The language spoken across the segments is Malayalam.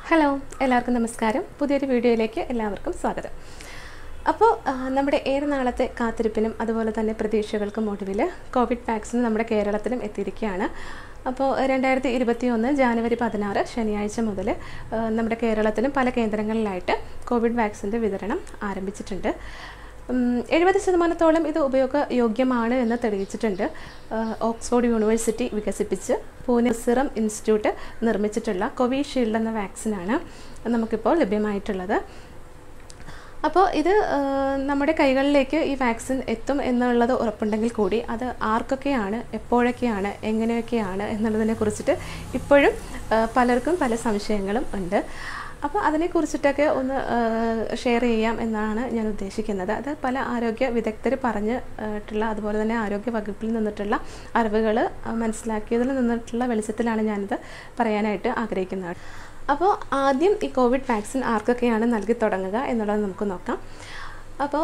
ഹലോ എല്ലാവർക്കും നമസ്കാരം പുതിയൊരു വീഡിയോയിലേക്ക് എല്ലാവർക്കും സ്വാഗതം അപ്പോൾ ആ, നമ്മുടെ ഏറെ നാളത്തെ കാത്തിരിപ്പിനും അതുപോലെ തന്നെ പ്രതീക്ഷകൾക്കും ഒടുവിൽ കോവിഡ് വാക്സിൻ നമ്മുടെ കേരളത്തിലും എത്തിയിരിക്കുകയാണ് അപ്പോൾ രണ്ടായിരത്തി ഇരുപത്തി ഒന്ന് ജാനുവരി പതിനാറ് ശനിയാഴ്ച മുതൽ ആ, നമ്മുടെ കേരളത്തിലും പല കേന്ദ്രങ്ങളിലായിട്ട് കോവിഡ് വാക്സിൻ്റെ വിതരണം ആരംഭിച്ചിട്ടുണ്ട് എഴുപത് ശതമാനത്തോളം ഇത് ഉപയോഗയോഗ്യമാണ് എന്ന് തെളിയിച്ചിട്ടുണ്ട് ആ, ഓക്സ്ഫോർഡ് യൂണിവേഴ്സിറ്റി വികസിപ്പിച്ച് പൂനെ സിറം ഇൻസ്റ്റിറ്റ്യൂട്ട് നിർമ്മിച്ചിട്ടുള്ള കോവിഷീൽഡ് എന്ന വാക്സിനാണ് നമുക്കിപ്പോൾ ലഭ്യമായിട്ടുള്ളത് അപ്പോൾ ഇത് ആ, നമ്മുടെ കൈകളിലേക്ക് ഈ വാക്സിൻ എത്തും എന്നുള്ളത് ഉറപ്പുണ്ടെങ്കിൽ കൂടി അത് ആർക്കൊക്കെയാണ് എപ്പോഴൊക്കെയാണ് എങ്ങനെയൊക്കെയാണ് എന്നുള്ളതിനെ കുറിച്ചിട്ട് ഇപ്പോഴും ആ, പലർക്കും പല സംശയങ്ങളും ഉണ്ട് അപ്പോൾ അതിനെക്കുറിച്ചിട്ടൊക്കെ ഒന്ന് ഷെയർ ചെയ്യാം എന്നാണ് ഞാൻ ഉദ്ദേശിക്കുന്നത് അത് പല ആരോഗ്യ വിദഗ്ധർ പറഞ്ഞ് ട്ടുള്ള അതുപോലെ തന്നെ ആരോഗ്യ വകുപ്പിൽ നിന്നിട്ടുള്ള അറിവുകൾ മനസ്സിലാക്കിയതിൽ നിന്നിട്ടുള്ള വെളിച്ചത്തിലാണ് ഞാനിത് പറയാനായിട്ട് ആഗ്രഹിക്കുന്നത് അപ്പോൾ ആദ്യം ഈ കോവിഡ് വാക്സിൻ ആർക്കൊക്കെയാണ് നൽകി തുടങ്ങുക എന്നുള്ളത് നമുക്ക് നോക്കാം അപ്പോൾ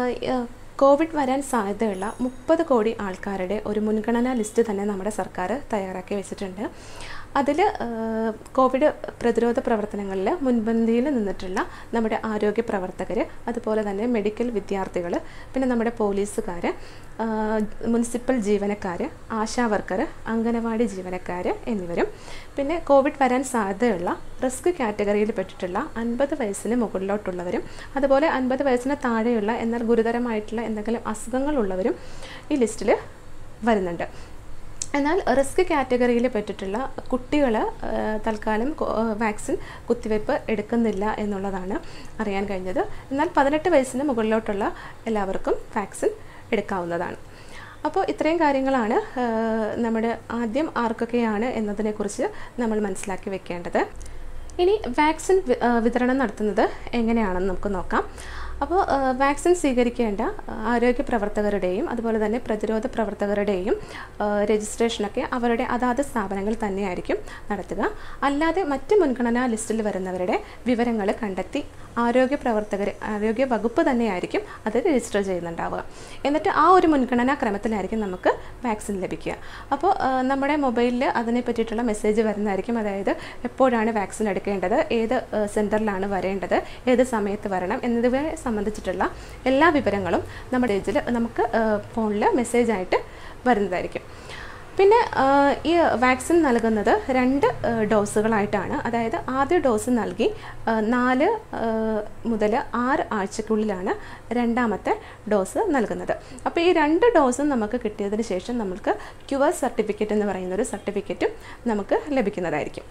കോവിഡ് വരാൻ സാധ്യതയുള്ള മുപ്പത് കോടി ആൾക്കാരുടെ ഒരു മുൻഗണനാ ലിസ്റ്റ് തന്നെ നമ്മുടെ സർക്കാർ തയ്യാറാക്കി വെച്ചിട്ടുണ്ട് അതിൽ കോവിഡ് പ്രതിരോധ പ്രവർത്തനങ്ങളിൽ മുൻപന്തിയിൽ നിന്നിട്ടുള്ള നമ്മുടെ ആരോഗ്യ പ്രവർത്തകർ അതുപോലെ തന്നെ മെഡിക്കൽ വിദ്യാർത്ഥികൾ പിന്നെ നമ്മുടെ പോലീസുകാർ മുനിസിപ്പൽ ജീവനക്കാർ ആശാ വർക്കർ അംഗനവാടി ജീവനക്കാർ എന്നിവരും പിന്നെ കോവിഡ് വരാൻ സാധ്യതയുള്ള റിസ്ക് കാറ്റഗറിയിൽ പെട്ടിട്ടുള്ള അൻപത് വയസ്സിന് മുകളിലോട്ടുള്ളവരും അതുപോലെ അൻപത് വയസ്സിന് താഴെയുള്ള എന്നാൽ ഗുരുതരമായിട്ടുള്ള എന്തെങ്കിലും അസുഖങ്ങളുള്ളവരും ഈ ലിസ്റ്റിൽ വരുന്നുണ്ട് എന്നാൽ റിസ്ക് കാറ്റഗറിയിൽ പെട്ടിട്ടുള്ള കുട്ടികൾ തൽക്കാലം കോ- വാക്സിൻ കുത്തിവയ്പ്പ് എടുക്കുന്നില്ല എന്നുള്ളതാണ് അറിയാൻ കഴിഞ്ഞത് എന്നാൽ പതിനെട്ട് വയസ്സിന് മുകളിലോട്ടുള്ള എല്ലാവർക്കും വാക്സിൻ എടുക്കാവുന്നതാണ് അപ്പോൾ ഇത്രയും കാര്യങ്ങളാണ് ആ, നമ്മുടെ ആദ്യം ആർക്കൊക്കെയാണ് എന്നതിനെക്കുറിച്ച് നമ്മൾ മനസ്സിലാക്കി വെക്കേണ്ടത് ഇനി വാക്സിൻ വി- ആ, വിതരണം നടത്തുന്നത് എങ്ങനെയാണെന്ന് നമുക്ക് നോക്കാം അപ്പോൾ ആ, വാക്സിൻ സ്വീകരിക്കേണ്ട ആ, ആരോഗ്യ പ്രവർത്തകരുടെയും അതുപോലെ തന്നെ പ്രതിരോധ പ്രവർത്തകരുടെയും ആ, രജിസ്ട്രേഷനൊക്കെ അവരുടെ അതാത് സ്ഥാപനങ്ങൾ തന്നെയായിരിക്കും നടത്തുക അല്ലാതെ മറ്റ് മുൻഗണനാ ലിസ്റ്റിൽ വരുന്നവരുടെ വിവരങ്ങൾ കണ്ടെത്തി ആരോഗ്യ പ്രവർത്തകർ ആരോഗ്യ വകുപ്പ് തന്നെയായിരിക്കും അത് രജിസ്റ്റർ ചെയ്യുന്നുണ്ടാവുക എന്നിട്ട് ആ ഒരു മുൻഗണനാ ക്രമത്തിലായിരിക്കും നമുക്ക് വാക്സിൻ ലഭിക്കുക അപ്പോൾ ആ, നമ്മുടെ മൊബൈലിൽ അതിനെ പറ്റിയിട്ടുള്ള മെസ്സേജ് വരുന്നതായിരിക്കും അതായത് എപ്പോഴാണ് വാക്സിൻ എടുക്കേണ്ടത് ഏത് ആ, സെൻറ്ററിലാണ് വരേണ്ടത് ഏത് സമയത്ത് വരണം എന്നിവയെ സംബന്ധിച്ചിട്ടുള്ള എല്ലാ വിവരങ്ങളും നമ്മുടെ ഇതിൽ നമുക്ക് ഫോണിൽ മെസ്സേജായിട്ട് വരുന്നതായിരിക്കും പിന്നെ ആ, ഈ വാക്സിൻ നൽകുന്നത് രണ്ട് ആ, ഡോസുകളായിട്ടാണ് അതായത് ആദ്യ ഡോസ് നൽകി ആ, നാല് ആ, മുതൽ ആറ് ആഴ്ചക്കുള്ളിലാണ് രണ്ടാമത്തെ ഡോസ് നൽകുന്നത് അപ്പോൾ ഈ രണ്ട് ഡോസും നമുക്ക് കിട്ടിയതിന് ശേഷം നമുക്ക് ക്യുവർ സർട്ടിഫിക്കറ്റ് എന്ന് പറയുന്ന ഒരു സർട്ടിഫിക്കറ്റും നമുക്ക് ലഭിക്കുന്നതായിരിക്കും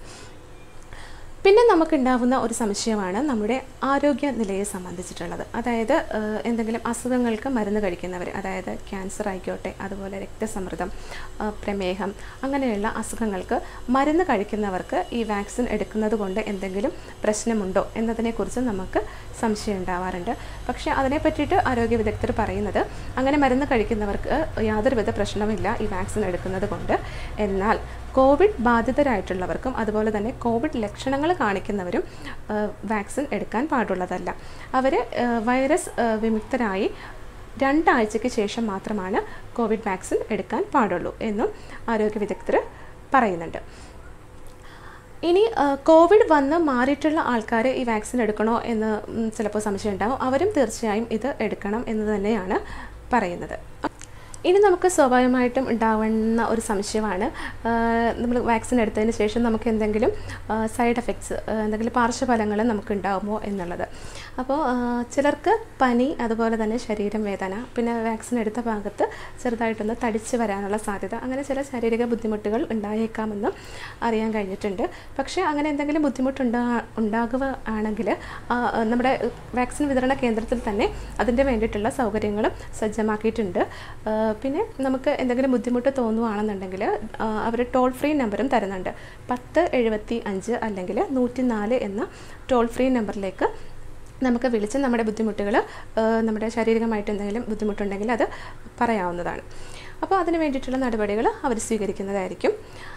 പിന്നെ നമുക്കുണ്ടാവുന്ന ഒരു സംശയമാണ് നമ്മുടെ ആരോഗ്യ നിലയെ സംബന്ധിച്ചിട്ടുള്ളത് അതായത് ഏഹ്, എന്തെങ്കിലും അസുഖങ്ങൾക്ക് മരുന്ന് കഴിക്കുന്നവർ അതായത് ക്യാൻസർ ആയിക്കോട്ടെ അതുപോലെ രക്തസമ്മർദ്ദം ആ, പ്രമേഹം അങ്ങനെയുള്ള അസുഖങ്ങൾക്ക് മരുന്ന് കഴിക്കുന്നവർക്ക് ഈ വാക്സിൻ എടുക്കുന്നത് കൊണ്ട് എന്തെങ്കിലും പ്രശ്നമുണ്ടോ എന്നതിനെക്കുറിച്ച് നമുക്ക് സംശയം ഉണ്ടാവാറുണ്ട് പക്ഷേ അതിനെ പറ്റിയിട്ട് ആരോഗ്യ വിദഗ്ധർ പറയുന്നത് അങ്ങനെ മരുന്ന് കഴിക്കുന്നവർക്ക് യാതൊരുവിധ പ്രശ്നവുമില്ല ഈ വാക്സിൻ എടുക്കുന്നത് കൊണ്ട് എന്നാൽ കോവിഡ് ബാധിതരായിട്ടുള്ളവർക്കും അതുപോലെ തന്നെ കോവിഡ് ലക്ഷണങ്ങൾ കാണിക്കുന്നവരും ആ, വാക്സിൻ എടുക്കാൻ പാടുള്ളതല്ല അവർ വൈറസ് ആ, വിമുക്തരായി രണ്ടാഴ്ചയ്ക്ക് ശേഷം മാത്രമാണ് കോവിഡ് വാക്സിൻ എടുക്കാൻ പാടുള്ളൂ എന്നും ആരോഗ്യ വിദഗ്ധർ പറയുന്നുണ്ട് ഇനി ആ, കോവിഡ് വന്ന് മാറിയിട്ടുള്ള ആൾക്കാർ ഈ വാക്സിൻ എടുക്കണോ എന്ന് ഉം, ചിലപ്പോൾ സംശയം ഉണ്ടാവും അവരും തീർച്ചയായും ഇത് എടുക്കണം എന്ന് തന്നെയാണ് പറയുന്നത് ഇനി നമുക്ക് സ്വാഭാവികമായിട്ടും ഉണ്ടാവുന്ന ഒരു സംശയമാണ് നമ്മൾ വാക്സിൻ എടുത്തതിന് ശേഷം നമുക്ക് എന്തെങ്കിലും സൈഡ് എഫക്ട്സ് എന്തെങ്കിലും പാർശ്വഫലങ്ങൾ നമുക്ക് ഉണ്ടാകുമോ എന്നുള്ളത് അപ്പോൾ ആ, ചിലർക്ക് പനി അതുപോലെ തന്നെ ശരീരം വേദന പിന്നെ വാക്സിൻ എടുത്ത ഭാഗത്ത് ചെറുതായിട്ടൊന്ന് തടിച്ച് വരാനുള്ള സാധ്യത അങ്ങനെ ചില ശാരീരിക ബുദ്ധിമുട്ടുകൾ ഉണ്ടായേക്കാമെന്നും അറിയാൻ കഴിഞ്ഞിട്ടുണ്ട് പക്ഷേ അങ്ങനെ എന്തെങ്കിലും ബുദ്ധിമുട്ടുണ്ടാ ഉണ്ടാകുക ആണെങ്കിൽ ആ, നമ്മുടെ വാക്സിൻ വിതരണ കേന്ദ്രത്തിൽ തന്നെ അതിൻ്റെ വേണ്ടിയിട്ടുള്ള സൗകര്യങ്ങളും സജ്ജമാക്കിയിട്ടുണ്ട് ആ, പിന്നെ നമുക്ക് എന്തെങ്കിലും ബുദ്ധിമുട്ട് തോന്നുകയാണെന്നുണ്ടെങ്കിൽ അവർ ടോൾ ഫ്രീ നമ്പറും തരുന്നുണ്ട് പത്ത് എഴുപത്തി അഞ്ച് അല്ലെങ്കിൽ നൂറ്റി നാല് എന്ന ടോൾ ഫ്രീ നമ്പറിലേക്ക് നമുക്ക് വിളിച്ച് നമ്മുടെ ബുദ്ധിമുട്ടുകൾ നമ്മുടെ ശാരീരികമായിട്ട് എന്തെങ്കിലും ബുദ്ധിമുട്ടുണ്ടെങ്കിൽ അത് പറയാവുന്നതാണ് അപ്പോൾ അതിന് വേണ്ടിയിട്ടുള്ള നടപടികൾ അവർ സ്വീകരിക്കുന്നതായിരിക്കും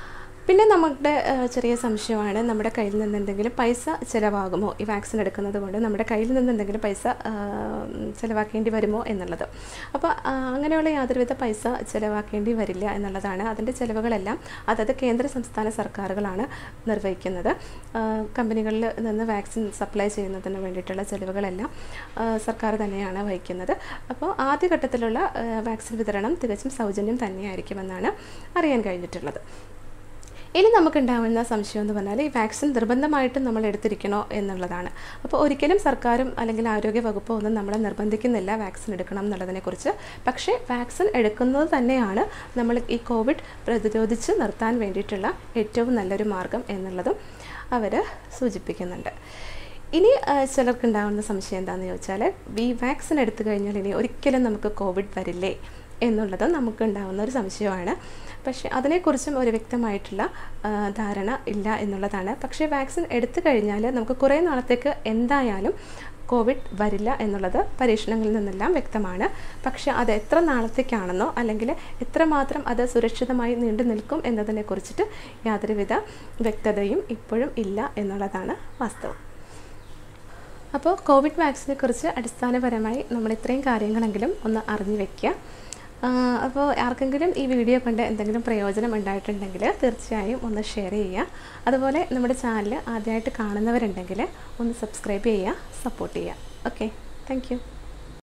പിന്നെ നമ്മുടെ ആ, ചെറിയ സംശയമാണ് നമ്മുടെ കയ്യിൽ നിന്ന് എന്തെങ്കിലും പൈസ ചിലവാകുമോ ഈ വാക്സിൻ എടുക്കുന്നത് കൊണ്ട് നമ്മുടെ കയ്യിൽ നിന്ന് എന്തെങ്കിലും പൈസ ആ, ചിലവാക്കേണ്ടി വരുമോ എന്നുള്ളത് അപ്പോൾ ആ, അങ്ങനെയുള്ള യാതൊരുവിധ പൈസ ചിലവാക്കേണ്ടി വരില്ല എന്നുള്ളതാണ് അതിൻ്റെ ചിലവുകളെല്ലാം അതത് കേന്ദ്ര സംസ്ഥാന സർക്കാരുകളാണ് നിർവഹിക്കുന്നത് ആ, കമ്പനികളിൽ നിന്ന് വാക്സിൻ സപ്ലൈ ചെയ്യുന്നതിന് വേണ്ടിയിട്ടുള്ള ചിലവുകളെല്ലാം ആ, സർക്കാർ തന്നെയാണ് വഹിക്കുന്നത് അപ്പോൾ ആദ്യഘട്ടത്തിലുള്ള ആ, വാക്സിൻ വിതരണം തികച്ചും സൗജന്യം തന്നെയായിരിക്കുമെന്നാണ് അറിയാൻ കഴിഞ്ഞിട്ടുള്ളത് ഇനി നമുക്കുണ്ടാവുന്ന സംശയം എന്ന് പറഞ്ഞാൽ ഈ വാക്സിൻ നിർബന്ധമായിട്ടും നമ്മൾ എടുത്തിരിക്കണോ എന്നുള്ളതാണ് അപ്പോൾ ഒരിക്കലും സർക്കാരും അല്ലെങ്കിൽ ആരോഗ്യ വകുപ്പോ ഒന്നും നമ്മളെ നിർബന്ധിക്കുന്നില്ല വാക്സിൻ എടുക്കണം എന്നുള്ളതിനെക്കുറിച്ച് പക്ഷേ വാക്സിൻ എടുക്കുന്നത് തന്നെയാണ് നമ്മൾ ഈ കോവിഡ് പ്രതിരോധിച്ച് നിർത്താൻ വേണ്ടിയിട്ടുള്ള ഏറ്റവും നല്ലൊരു മാർഗം എന്നുള്ളതും അവർ സൂചിപ്പിക്കുന്നുണ്ട് ഇനി ആ, ചിലർക്കുണ്ടാകുന്ന സംശയം എന്താണെന്ന് ചോദിച്ചാൽ ഈ വാക്സിൻ എടുത്തു കഴിഞ്ഞാൽ ഇനി ഒരിക്കലും നമുക്ക് കോവിഡ് വരില്ലേ എന്നുള്ളത് നമുക്ക് ഉണ്ടാകുന്ന ഒരു സംശയമാണ് പക്ഷേ അതിനെക്കുറിച്ചും ഒരു വ്യക്തമായിട്ടുള്ള ആ, ധാരണ ഇല്ല എന്നുള്ളതാണ് പക്ഷേ വാക്സിൻ എടുത്തു കഴിഞ്ഞാൽ നമുക്ക് കുറേ നാളത്തേക്ക് എന്തായാലും കോവിഡ് വരില്ല എന്നുള്ളത് പരീക്ഷണങ്ങളിൽ നിന്നെല്ലാം വ്യക്തമാണ് പക്ഷേ അത് എത്ര നാളത്തേക്കാണെന്നോ അല്ലെങ്കിൽ എത്രമാത്രം അത് സുരക്ഷിതമായി നീണ്ടു നിൽക്കും എന്നതിനെ കുറിച്ചിട്ട് യാതൊരുവിധ വ്യക്തതയും ഇപ്പോഴും ഇല്ല എന്നുള്ളതാണ് വാസ്തവം അപ്പോൾ കോവിഡ് വാക്സിനെ കുറിച്ച് അടിസ്ഥാനപരമായി നമ്മൾ ഇത്രയും കാര്യങ്ങളെങ്കിലും ഒന്ന് അറിഞ്ഞു വെക്കുക ആ, അപ്പോൾ ആർക്കെങ്കിലും ഈ വീഡിയോ കൊണ്ട് എന്തെങ്കിലും പ്രയോജനം ഉണ്ടായിട്ടുണ്ടെങ്കിൽ തീർച്ചയായും ഒന്ന് ഷെയർ ചെയ്യുക അതുപോലെ നമ്മുടെ ചാനൽ ആദ്യമായിട്ട് കാണുന്നവരുണ്ടെങ്കിൽ ഒന്ന് സബ്സ്ക്രൈബ് ചെയ്യുക സപ്പോർട്ട് ചെയ്യുക ഓക്കെ താങ്ക്